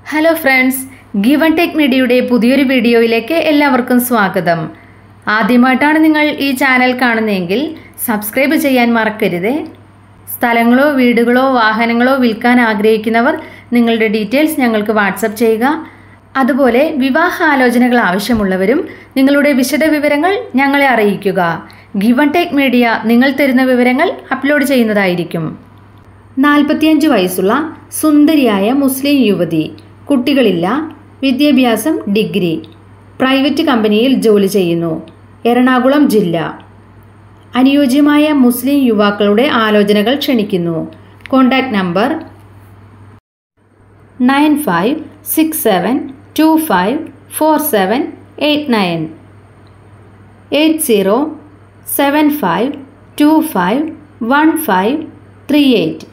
hello friends given tech മീഡിയയുടെ പുതിയൊരു വീഡിയോയിലേക്ക് എല്ലാവർക്കും സ്വാഗതം ആദ്യമായിട്ടാണ് നിങ്ങൾ ഈ ചാനൽ കാണുന്നതെങ്കിൽ സബ്സ്ക്രൈബ് ചെയ്യാൻ മറക്കരുത് സ്ഥലങ്ങളോ വീടുകളോ വാഹനങ്ങളോ വിൽക്കാൻ ആഗ്രഹിക്കുന്നവർ നിങ്ങളുടെ ഡീറ്റെയിൽസ് ഞങ്ങൾക്ക് വാട്സപ്പ് ചെയ്യുക അതുപോലെ വിവാഹ ആലോചനകൾ ആവശ്യമുള്ളവരും നിങ്ങളുടെ വിശദ വിവരങ്ങൾ ഞങ്ങളെ അറിയിക്കുക ഗിവൺ ടെക് മീഡിയ നിങ്ങൾ തരുന്ന വിവരങ്ങൾ അപ്ലോഡ് ചെയ്യുന്നതായിരിക്കും നാൽപ്പത്തിയഞ്ച് വയസ്സുള്ള സുന്ദരിയായ മുസ്ലിം യുവതി കുട്ടികളില്ല വിദ്യാഭ്യാസം ഡിഗ്രി പ്രൈവറ്റ് കമ്പനിയിൽ ജോലി ചെയ്യുന്നു എറണാകുളം ജില്ല അനുയോജ്യമായ മുസ്ലിം യുവാക്കളുടെ ആലോചനകൾ ക്ഷണിക്കുന്നു contact number nine five six seven two five four seven eight nine eight zero seven five two five one five three eight